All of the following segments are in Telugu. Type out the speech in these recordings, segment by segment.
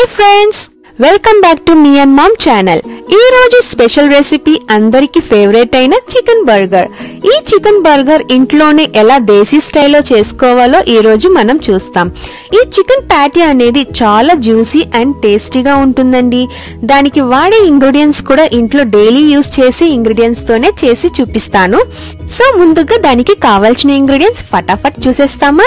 hi friends welcome back to me and mom channel ఈ రోజు స్పెషల్ రెసిపీ అందరికి ఫేవరెట్ అయిన చికెన్ బర్గర్ ఈ చికెన్ బర్గర్ ఇంట్లోనే ఎలా దేశీ స్టైల్లో చేసుకోవాలో ఈ రోజు మనం చూస్తాం ఈ చికెన్ ప్యాటీ అనేది చాలా జ్యూసీ అండ్ టేస్టీగా ఉంటుందండి దానికి వాడే ఇంగ్రీడియంట్స్ కూడా ఇంట్లో డైలీ యూస్ చేసే ఇంగ్రీడియంట్స్ తోనే చేసి చూపిస్తాను సో ముందుగా దానికి కావాల్సిన ఇంగ్రీడియంట్స్ ఫటాఫట్ చూసేస్తామా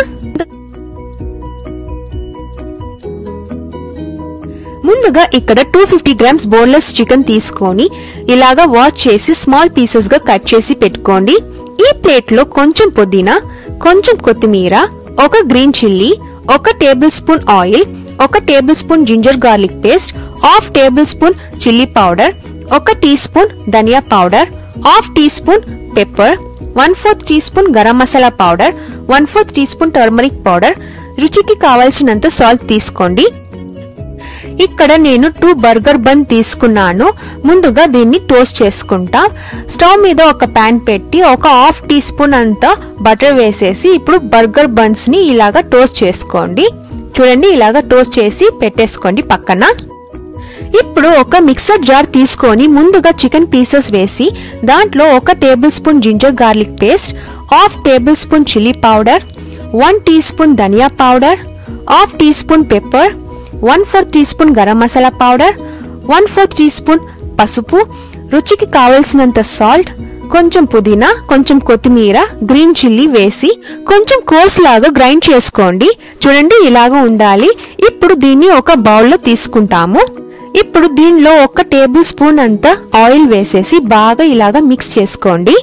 ముందుగా ఇక్కడ two fifty grams boneless chicken తీసుకొని ఇలాగా వాష్ చేసి స్మాల్ పీసెస్ గా కట్ చేసి పెట్టుకోండి ఈ ప్లేట్ లో కొంచెం పుదీనా కొంచెం కొత్తిమీర ఒక గ్రీన్ చిల్లీ ఒక టేబుల్ స్పూన్ ఆయిల్ ఒక tablespoon ginger garlic paste half tablespoon chilli powder ఒక టీ స్పూన్ ధనియా powder half teaspoon pepper one fourth teaspoon garam masala powder one fourth teaspoon turmeric powder రుచికి కావాల్సినంత సాల్ట్ తీసుకోండి ఇక్కడ నేను టూ బర్గర్ బన్ తీసుకున్నాను ముందుగా దీన్ని టోస్ట్ చేసుకుంటా స్టవ్ మీద ఒక పాన్ పెట్టి ఒక హాఫ్ టీ స్పూన్ అంత బటర్ వేసేసి ఇప్పుడు బర్గర్ బన్స్ ని ఇలాగా టోస్ట్ చేసుకోండి చూడండి ఇలాగా టోస్ట్ చేసి పెట్టేసుకోండి పక్కన ఇప్పుడు ఒక మిక్సర్ జార్ తీసుకొని ముందుగా చికెన్ పీసెస్ వేసి దాంట్లో ఒక tablespoon ginger garlic paste half tablespoon chilli powder one teaspoon ధనియా powder half teaspoon pepper one fourth teaspoon garam masala powder one fourth teaspoon పసుపు రుచికి కావలసినంత సాల్ట్ కొంచెం పుదీనా కొంచెం కొత్తిమీర గ్రీన్ చిల్లీ వేసి కొంచెం కోర్స్ లాగా గ్రైండ్ చేసుకోండి చూడండి ఇలాగ ఉండాలి ఇప్పుడు దీన్ని ఒక బౌల్లో తీసుకుంటాము ఇప్పుడు దీనిలో ఒక టేబుల్ స్పూన్ అంత ఆయిల్ వేసేసి బాగా ఇలాగా మిక్స్ చేసుకోండి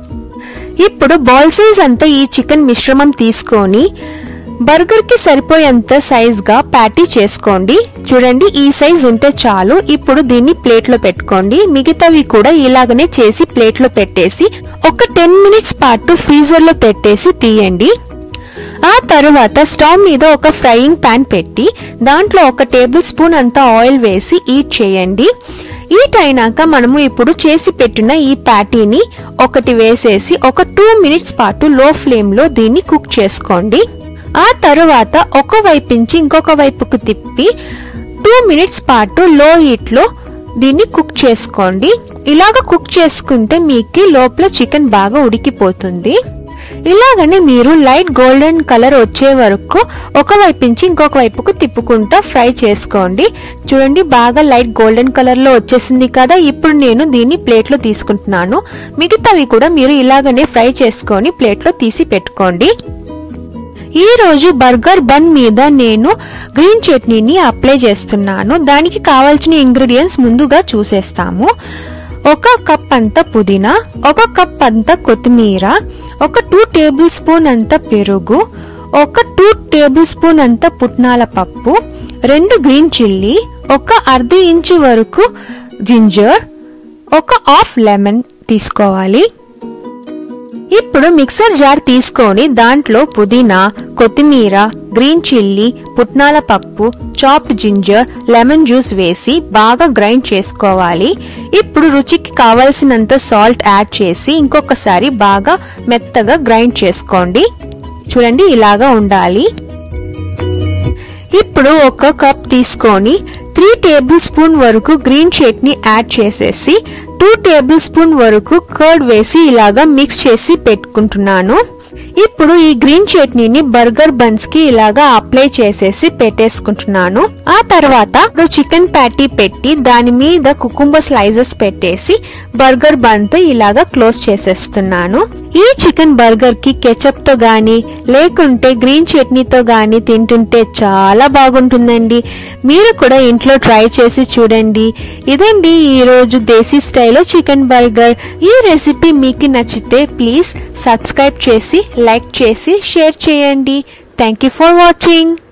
ఇప్పుడు బాల్ సైజ్ అంతా ఈ చికెన్ మిశ్రమం తీసుకొని బర్గర్ కి సరిపోయేంత సైజ్ గా ప్యాటీ చేసుకోండి చూడండి ఈ సైజ్ ఉంటే చాలు ఇప్పుడు దీన్ని ప్లేట్ లో పెట్టుకోండి మిగతావి కూడా ఇలాగనే చేసి ప్లేట్ లో పెట్టేసి ఒక టెన్ మినిట్స్ పాటు ఫ్రీజర్ లో పెట్టేసి తీయండి ఆ తరువాత స్టవ్ మీద ఒక ఫ్రైయింగ్ పాన్ పెట్టి దాంట్లో ఒక టేబుల్ స్పూన్ అంత ఆయిల్ వేసి ఈట్ చేయండి ఈట్ అయినాక మనము ఇప్పుడు చేసి పెట్టిన ఈ ప్యాటీని ఒకటి వేసేసి ఒక టూ మినిట్స్ పాటు లో ఫ్లేమ్ లో దీన్ని కుక్ చేసుకోండి ఆ తరువాత ఒక వైపు నుంచి ఇంకొక వైపుకు తిప్పి టూ మినిట్స్ పాటు లో హీట్ లో దీన్ని కుక్ చేసుకోండి ఇలాగ కుక్ చేసుకుంటే మీకు లోపల చికెన్ బాగా ఉడికిపోతుంది ఇలాగనే మీరు లైట్ గోల్డెన్ కలర్ వచ్చే వరకు ఒక వైపు నుంచి ఇంకొక వైపుకు తిప్పుకుంటా ఫ్రై చేసుకోండి చూడండి బాగా లైట్ గోల్డెన్ కలర్ లో వచ్చేసింది కదా ఇప్పుడు నేను దీన్ని ప్లేట్ లో తీసుకుంటున్నాను మిగతావి కూడా మీరు ఇలాగనే ఫ్రై చేసుకొని ప్లేట్ లో తీసి పెట్టుకోండి ఈ రోజు బర్గర్ బన్ మీద నేను గ్రీన్ చట్నీని అప్లై చేస్తున్నాను దానికి కావాల్సిన ఇంగ్రీడియంట్స్ ముందుగా చూసేస్తాము ఒక కప్ అంత పుదీనా ఒక కప్ అంత కొత్తిమీర ఒక టూ టేబుల్ స్పూన్ అంత పెరుగు ఒక టూ టేబుల్ స్పూన్ అంత పుట్నాల పప్పు రెండు గ్రీన్ చిల్లీ ఒక అర్ధ ఇంచు వరకు జింజర్ ఒక హాఫ్ లెమన్ తీసుకోవాలి ఇప్పుడు మిక్సర్ జార్ తీసుకొని దాంట్లో పుదీనా కొత్తిమీర గ్రీన్ చిల్లీ పుట్నాల పప్పు చాప్డ్ జింజర్ లెమన్ జ్యూస్ వేసి బాగా గ్రైండ్ చేసుకోవాలి ఇప్పుడు రుచికి కావలసినంత సాల్ట్ యాడ్ చేసి ఇంకొకసారి బాగా మెత్తగా గ్రైండ్ చేసుకోండి చూడండి ఇలాగా ఉండాలి ఇప్పుడు ఒక కప్ తీసుకొని త్రీ టేబుల్ స్పూన్ వరకు గ్రీన్ చట్నీ యాడ్ చేసేసి టూ టేబుల్ స్పూన్ వరకు కర్డ్ వేసి ఇలాగా మిక్స్ చేసి పెట్టుకుంటున్నాను ఇప్పుడు ఈ గ్రీన్ చట్నీని బర్గర్ బన్స్ కి ఇలాగా అప్లై చేసేసి పెట్టేసుకుంటున్నాను ఆ తర్వాత చికెన్ ప్యాటీ పెట్టి దాని మీద కుకుంబ స్లైసెస్ పెట్టేసి బర్గర్ బన్ తో ఇలాగా క్లోజ్ చేసేస్తున్నాను ఈ చికెన్ బర్గర్ కి కెచప్ తో గాని లేకుంటే గ్రీన్ చట్నీతో గాని తింటుంటే చాలా బాగుంటుందండి మీరు కూడా ఇంట్లో ట్రై చేసి చూడండి ఇదండి ఈ రోజు దేశీ స్టైల్లో చికెన్ బర్గర్ ఈ రెసిపీ మీకు నచ్చితే ప్లీజ్ సబ్స్క్రైబ్ చేసి లైక్ చేసి షేర్ చేయండి థ్యాంక్ యూ ఫర్ వాచింగ్